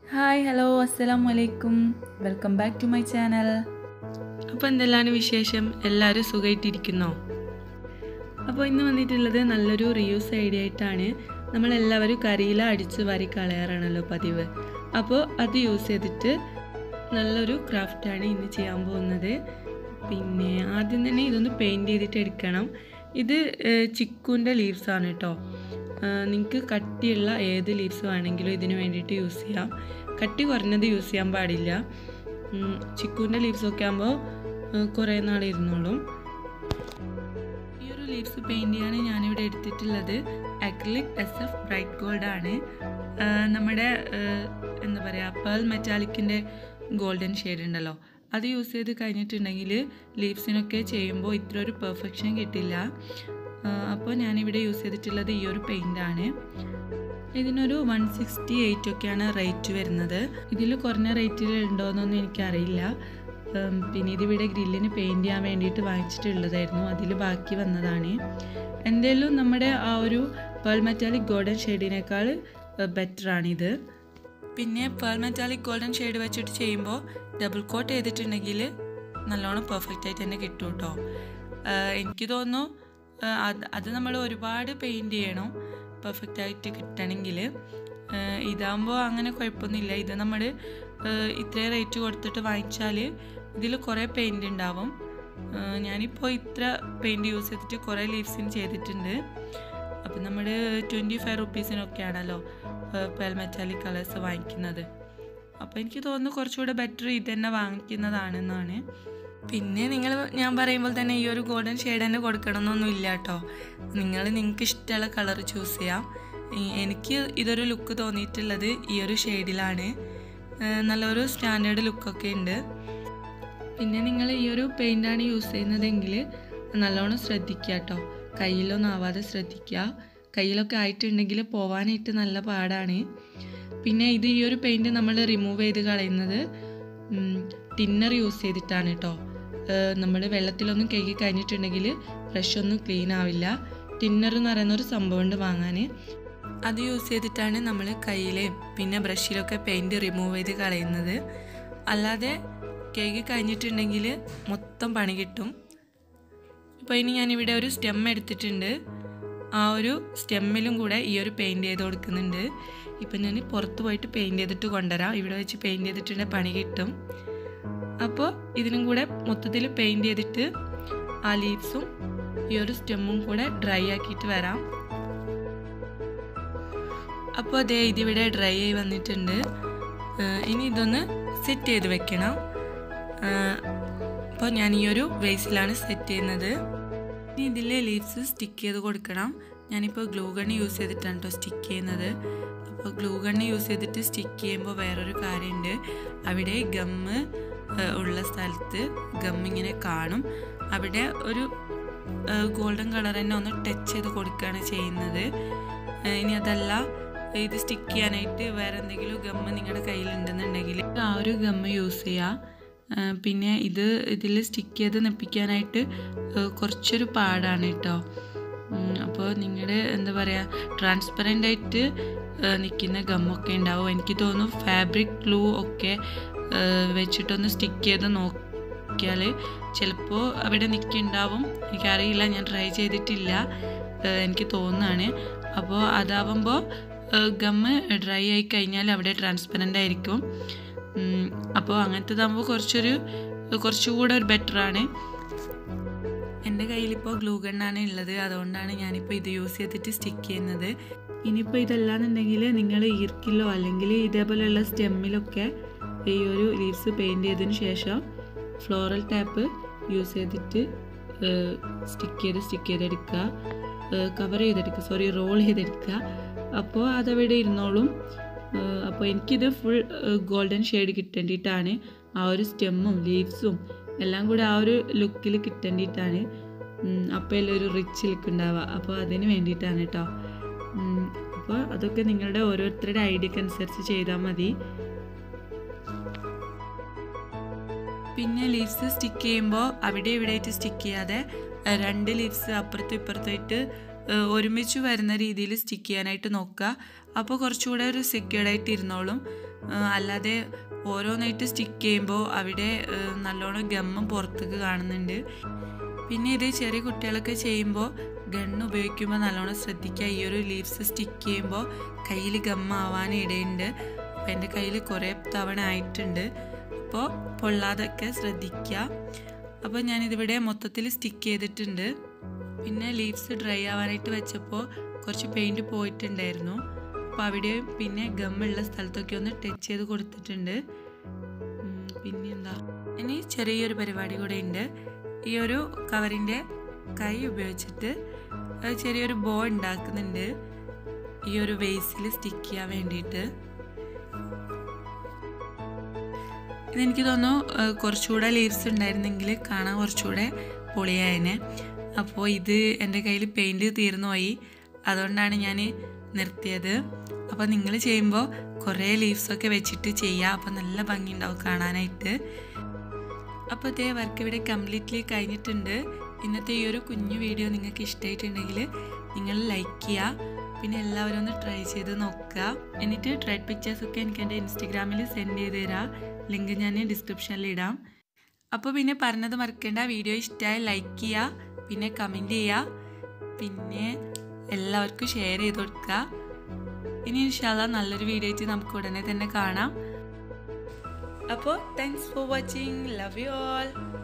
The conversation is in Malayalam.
ഹായ് ഹലോ അസ്സലാം വലൈക്കും welcome back to my channel അപ്പോൾ എന്തെല്ലാം വിശേഷം എല്ലാവരും സുഖമായിട്ടിരിക്കുന്നോ അപ്പോൾ ഇന്ന് വന്നിട്ടുള്ളത് നല്ലൊരു റിയൂസ് ഐഡിയ ആയിട്ടാണ് നമ്മളെല്ലാവരും കരിയില അടിച്ച് വരി കളയാറാണല്ലോ പതിവ് അപ്പോൾ അത് യൂസ് ചെയ്തിട്ട് നല്ലൊരു ക്രാഫ്റ്റാണ് ഇന്ന് ചെയ്യാൻ പോകുന്നത് പിന്നെ ആദ്യം തന്നെ ഇതൊന്ന് പെയിൻറ് ചെയ്തിട്ട് എടുക്കണം ഇത് ചിക്കുൻ്റെ ലീവ്സാണ് കേട്ടോ നിങ്ങൾക്ക് കട്ടിയുള്ള ഏത് ലീവ്സ് വേണമെങ്കിലും ഇതിന് വേണ്ടിയിട്ട് യൂസ് ചെയ്യാം കട്ടി കുറഞ്ഞത് യൂസ് ചെയ്യാൻ പാടില്ല ചിക്കുവിൻ്റെ ലീവ്സൊക്കെ ആകുമ്പോൾ കുറേ നാൾ ഇരുന്നോളും ഈ ഒരു ലീവ്സ് പെയിൻറ് ചെയ്യാൻ ഞാനിവിടെ എടുത്തിട്ടുള്ളത് acrylic S F bright gold ആണ് നമ്മുടെ എന്താ പറയുക പേൾ മെറ്റാലിക്കിൻ്റെ ഗോൾഡൻ ഷെയ്ഡ് ഉണ്ടല്ലോ അത് യൂസ് ചെയ്ത് കഴിഞ്ഞിട്ടുണ്ടെങ്കിൽ ലീവ്സിനൊക്കെ ചെയ്യുമ്പോൾ ഇത്ര ഒരു പെർഫെക്ഷൻ കിട്ടില്ല അപ്പോൾ ഞാനിവിടെ യൂസ് ചെയ്തിട്ടുള്ളത് ഈ ഒരു പെയിൻ്റാണ് ഇതിനൊരു വൺ സിക്സ്റ്റി എയ്റ്റ് ഒക്കെയാണ് റേറ്റ് വരുന്നത് ഇതിൽ കുറഞ്ഞ റേറ്റിൽ ഉണ്ടോയെന്നൊന്നും എനിക്കറിയില്ല പിന്നെ ഇതിവിടെ ഗ്രില്ലിന് പെയിൻറ് ചെയ്യാൻ വേണ്ടിയിട്ട് വാങ്ങിച്ചിട്ടുള്ളതായിരുന്നു അതിൽ ബാക്കി വന്നതാണ് എന്തായാലും നമ്മുടെ ആ ഒരു പേൾ മെറ്റാലിക് ഗോൾഡൻ ഷെയ്ഡിനേക്കാൾ ബെറ്ററാണിത് പിന്നെ പേൾ മെറ്റാലിക് ഗോൾഡൻ ഷെയ്ഡ് വെച്ചിട്ട് ചെയ്യുമ്പോൾ ഡബിൾ കോട്ട് ചെയ്തിട്ടുണ്ടെങ്കിൽ നല്ലോണം പെർഫെക്റ്റ് ആയിട്ട് തന്നെ കിട്ടും കേട്ടോ എനിക്ക് തോന്നുന്നു അത് അത് നമ്മൾ ഒരുപാട് പെയിൻറ് ചെയ്യണം പെർഫെക്റ്റ് ആയിട്ട് കിട്ടണമെങ്കിൽ ഇതാകുമ്പോൾ അങ്ങനെ കുഴപ്പമൊന്നുമില്ല ഇത് നമ്മൾ ഇത്രയും റേറ്റ് കൊടുത്തിട്ട് വാങ്ങിച്ചാൽ ഇതിൽ കുറേ പെയിൻ്റ് ഉണ്ടാവും ഞാനിപ്പോൾ ഇത്ര പെയിൻറ് യൂസ് ചെയ്തിട്ട് കുറേ ലീവ്സിന് ചെയ്തിട്ടുണ്ട് അപ്പം നമ്മൾ ട്വൻറ്റി ഫൈവ് റുപ്പീസിനൊക്കെയാണല്ലോ പേൽ മെറ്റാലിക് കളേഴ്സ് വാങ്ങിക്കുന്നത് അപ്പോൾ എനിക്ക് തോന്നുന്നു കുറച്ചുകൂടെ ബെറ്റർ ഇത് തന്നെ വാങ്ങിക്കുന്നതാണെന്നാണ് പിന്നെ നിങ്ങൾ ഞാൻ പറയുമ്പോൾ തന്നെ ഈ ഒരു ഗോൾഡൻ ഷെയ്ഡ് തന്നെ കൊടുക്കണമെന്നൊന്നും ഇല്ല കേട്ടോ നിങ്ങൾ നിങ്ങൾക്ക് ഇഷ്ടമുള്ള കളർ ചൂസ് ചെയ്യാം എനിക്ക് ഇതൊരു ലുക്ക് തോന്നിയിട്ടുള്ളത് ഈ ഒരു ഷെയ്ഡിലാണ് നല്ലൊരു സ്റ്റാൻഡേർഡ് ലുക്കൊക്കെ ഉണ്ട് പിന്നെ നിങ്ങൾ ഈ ഒരു പെയിൻ്റാണ് യൂസ് ചെയ്യുന്നതെങ്കിൽ നല്ലോണം ശ്രദ്ധിക്കുക കേട്ടോ കയ്യിലൊന്നും ആവാതെ ശ്രദ്ധിക്കുക കയ്യിലൊക്കെ ആയിട്ടുണ്ടെങ്കിൽ പോവാനായിട്ട് നല്ല പാടാണ് പിന്നെ ഇത് ഈ ഒരു പെയിൻറ് നമ്മൾ റിമൂവ് ചെയ്ത് കളയുന്നത് ടിന്നർ യൂസ് ചെയ്തിട്ടാണ് കേട്ടോ നമ്മൾ വെള്ളത്തിലൊന്നും കഴുകി കഴിഞ്ഞിട്ടുണ്ടെങ്കിൽ ബ്രഷ് ഒന്നും ക്ലീൻ ആവില്ല ടിന്നർ എന്ന് പറയുന്ന ഒരു സംഭവമുണ്ട് വാങ്ങാൻ അത് യൂസ് ചെയ്തിട്ടാണ് നമ്മൾ കയ്യിലെയും പിന്നെ ബ്രഷിലൊക്കെ പെയിൻറ് റിമൂവ് ചെയ്ത് കളയുന്നത് അല്ലാതെ കഴുകി കഴിഞ്ഞിട്ടുണ്ടെങ്കിൽ മൊത്തം പണി കിട്ടും ഇപ്പോൾ ഇനി ഞാനിവിടെ ഒരു സ്റ്റെം എടുത്തിട്ടുണ്ട് ആ ഒരു സ്റ്റെമ്മിലും കൂടെ ഈ ഒരു പെയിൻറ് ചെയ്ത് കൊടുക്കുന്നുണ്ട് ഇപ്പം ഞാൻ പുറത്ത് പോയിട്ട് പെയിൻറ് ചെയ്തിട്ട് കൊണ്ടുവരാം ഇവിടെ വെച്ച് പെയിൻറ് ചെയ്തിട്ടുണ്ടെങ്കിൽ പണി കിട്ടും അപ്പോൾ ഇതിനും കൂടെ മൊത്തത്തിൽ പെയിൻറ് ചെയ്തിട്ട് ആ ലീവ്സും ഈ ഒരു സ്റ്റെമ്മും കൂടെ ഡ്രൈ ആക്കിയിട്ട് വരാം അപ്പോൾ അതേ ഇതിവിടെ ഡ്രൈ ആയി വന്നിട്ടുണ്ട് ഇനി ഇതൊന്ന് സെറ്റ് ചെയ്ത് വെക്കണം അപ്പോൾ ഞാൻ ഈ ഒരു വേസിലാണ് സെറ്റ് ചെയ്യുന്നത് ഇനി ഇതിൽ ലീവ്സ് സ്റ്റിക്ക് ചെയ്ത് കൊടുക്കണം ഞാനിപ്പോൾ ഗ്ലൂ ഗണ്ണ് യൂസ് ചെയ്തിട്ടാണ് കേട്ടോ സ്റ്റിക്ക് ചെയ്യുന്നത് അപ്പോൾ ഗ്ലൂ ഗണ്ണ് യൂസ് ചെയ്തിട്ട് സ്റ്റിക്ക് ചെയ്യുമ്പോൾ വേറൊരു കാര്യമുണ്ട് അവിടെ ഗമ്മ് ഉള്ള സ്ഥലത്ത് ഗം ഇങ്ങനെ കാണും അവിടെ ഒരു ഗോൾഡൻ കളർ തന്നെ ഒന്ന് ടച്ച് ചെയ്ത് കൊടുക്കുകയാണ് ചെയ്യുന്നത് ഇനി അതല്ല ഇത് സ്റ്റിക്ക് ചെയ്യാനായിട്ട് വേറെ എന്തെങ്കിലും ഗമ്മ് നിങ്ങളുടെ കയ്യിലുണ്ടെന്നുണ്ടെങ്കിൽ ആ ഒരു ഗമ്മ് യൂസ് ചെയ്യുക പിന്നെ ഇത് ഇതിൽ സ്റ്റിക്ക് ചെയ്ത് നിപ്പിക്കാനായിട്ട് കുറച്ചൊരു പാടാണ് കേട്ടോ അപ്പോൾ നിങ്ങളുടെ എന്താ പറയുക ട്രാൻസ്പെറൻ്റ് ആയിട്ട് നിൽക്കുന്ന ഗമ്മൊക്കെ ഉണ്ടാവും എനിക്ക് തോന്നുന്നു ഫാബ്രിക് ഗ്ലൂ ഒക്കെ വെച്ചിട്ടൊന്ന് സ്റ്റിക്ക് ചെയ്ത് നോക്കിയാൽ ചിലപ്പോൾ അവിടെ നിൽക്കുന്നുണ്ടാവും എനിക്കറിയില്ല ഞാൻ ട്രൈ ചെയ്തിട്ടില്ല എനിക്ക് തോന്നുന്നതാണ് അപ്പോൾ അതാവുമ്പോൾ ഗമ്മ് ഡ്രൈ ആയി കഴിഞ്ഞാൽ അവിടെ ട്രാൻസ്പെറൻ്റ് ആയിരിക്കും അപ്പോൾ അങ്ങനത്തേതാകുമ്പോൾ കുറച്ചൊരു കുറച്ചുകൂടെ ഒരു ബെറ്ററാണ് എൻ്റെ കയ്യിലിപ്പോൾ ഗ്ലൂ ഗണ്ണാണ് ഉള്ളത് അതുകൊണ്ടാണ് ഞാനിപ്പോൾ ഇത് യൂസ് ചെയ്തിട്ട് സ്റ്റിക്ക് ചെയ്യുന്നത് ഇനിയിപ്പോൾ ഇതല്ലാന്നുണ്ടെങ്കിൽ നിങ്ങൾ ഈർക്കിലോ അല്ലെങ്കിൽ ഇതേപോലെയുള്ള സ്റ്റെമ്മിലൊക്കെ ഈ ഒരു ലീവ്സ് പെയിൻറ് ചെയ്തതിന് ശേഷം ഫ്ലോറൽ ടാപ്പ് യൂസ് ചെയ്തിട്ട് സ്റ്റിക്ക് ചെയ്ത് സ്റ്റിക്ക് ചെയ്തെടുക്കുക കവർ ചെയ്തെടുക്കുക സോറി റോൾ ചെയ്തെടുക്കുക അപ്പോൾ അതവിടെ ഇരുന്നോളും അപ്പോൾ എനിക്കിത് ഫുൾ ഗോൾഡൻ ഷെയ്ഡ് കിട്ടേണ്ടിയിട്ടാണ് ആ ഒരു സ്റ്റെമ്മും ലീവ്സും എല്ലാം കൂടെ ആ ഒരു ലുക്കിൽ കിട്ടേണ്ടിയിട്ടാണ് അപ്പോൾ എല്ലാം ഒരു റിച്ച് ലുക്ക് ഉണ്ടാവുക അപ്പോൾ അതിന് വേണ്ടിയിട്ടാണ് കേട്ടോ അപ്പോൾ അതൊക്കെ നിങ്ങളുടെ ഓരോരുത്തരുടെ ഐഡിയക്ക് അനുസരിച്ച് ചെയ്താൽ മതി പിന്നെ ലീവ്സ് സ്റ്റിക്ക് ചെയ്യുമ്പോൾ അവിടെ ഇവിടെയായിട്ട് സ്റ്റിക്ക് ചെയ്യാതെ രണ്ട് ലീവ്സ് അപ്പുറത്തും ഇപ്പുറത്തായിട്ട് ഒരുമിച്ച് വരുന്ന രീതിയിൽ സ്റ്റിക്ക് ചെയ്യാനായിട്ട് നോക്കുക അപ്പോൾ കുറച്ചുകൂടെ ഒരു സെക്യൂർഡായിട്ട് ഇരുന്നോളും അല്ലാതെ ഓരോന്നായിട്ട് സ്റ്റിക്ക് ചെയ്യുമ്പോൾ അവിടെ ആ, നല്ലോണം ഗമ്മും പുറത്തേക്ക് കാണുന്നുണ്ട് പിന്നെ ഇത് ചെറിയ കുട്ടികളൊക്കെ ചെയ്യുമ്പോൾ ഗണ്ണ് ഉപയോഗിക്കുമ്പോൾ നല്ലോണം ശ്രദ്ധിക്കുക ഈ ഒരു ലീവ്സ് സ്റ്റിക്ക് ചെയ്യുമ്പോൾ കയ്യിൽ ഗമ്മാവാൻ ഇടയുണ്ട് അപ്പോൾ എൻ്റെ കയ്യിൽ കുറേ തവണ ആയിട്ടുണ്ട് അപ്പോൾ പൊള്ളാതൊക്കെ ശ്രദ്ധിക്കുക അപ്പോൾ ഞാനിതിവിടെ മൊത്തത്തിൽ സ്റ്റിക്ക് ചെയ്തിട്ടുണ്ട് പിന്നെ ലീവ്സ് ഡ്രൈ ആവാനായിട്ട് വെച്ചപ്പോൾ കുറച്ച് പെയിൻറ് പോയിട്ടുണ്ടായിരുന്നു അപ്പോൾ അവിടെയും പിന്നെ ഗമ്മുള്ള സ്ഥലത്തൊക്കെ ഒന്ന് ടച്ച് ചെയ്ത് കൊടുത്തിട്ടുണ്ട് ഉം, പിന്നെ എന്താ ഇനി ചെറിയൊരു പരിപാടി കൂടെ ഉണ്ട് ഈ ഒരു കവറിൻ്റെ കൈ ഉപയോഗിച്ചിട്ട് ഒരു ചെറിയൊരു ബോ ഉണ്ടാക്കുന്നുണ്ട് ഈ ഒരു വേസിൽ സ്റ്റിക്ക് ചെയ്യാൻ വേണ്ടിയിട്ട് ഇതെനിക്ക് തോന്നുന്നു ഏഹ്, കുറച്ചുകൂടെ ലീവ്സ് ഉണ്ടായിരുന്നെങ്കിൽ കാണാൻ കുറച്ചുകൂടെ പൊളിയായനെ അപ്പോൾ ഇത് എൻ്റെ കയ്യിൽ പെയിൻറ് തീർന്നു പോയി അതുകൊണ്ടാണ് ഞാൻ നിർത്തിയത് അപ്പോൾ നിങ്ങൾ ചെയ്യുമ്പോൾ കുറേ ലീവ്സൊക്കെ വെച്ചിട്ട് ചെയ്യുക അപ്പോൾ നല്ല ഭംഗിയുണ്ടാവും കാണാനായിട്ട് അപ്പോൾ ഇതേ വർക്ക് ഇവിടെ കംപ്ലീറ്റ്ലി കഴിഞ്ഞിട്ടുണ്ട് ഇന്നത്തെ ഈ ഒരു കുഞ്ഞു വീഡിയോ നിങ്ങൾക്ക് ഇഷ്ടമായിട്ടുണ്ടെങ്കിൽ നിങ്ങൾ ലൈക്ക് ചെയ്യുക പിന്നെ എല്ലാവരും ഒന്ന് ട്രൈ ചെയ്ത് നോക്കുക എന്നിട്ട് ട്രെഡ് പിക്ചേഴ്സൊക്കെ എനിക്ക് എൻ്റെ ഇൻസ്റ്റഗ്രാമിൽ സെൻഡ് ചെയ്ത് തരാം ലിങ്ക് ഞാൻ ഡിസ്ക്രിപ്ഷനിൽ ഇടാം അപ്പോൾ പിന്നെ പറഞ്ഞത് മറക്കേണ്ട വീഡിയോ ഇഷ്ടമായി ലൈക്ക് ചെയ്യുക പിന്നെ കമൻറ്റ് ചെയ്യുക പിന്നെ എല്ലാവർക്കും ഷെയർ ചെയ്ത് കൊടുക്കുക ഇനി ഇൻഷാല്ല നല്ലൊരു വീഡിയോ ആയിട്ട് നമുക്ക് ഉടനെ തന്നെ കാണാം അപ്പോൾ thanks for watching love you all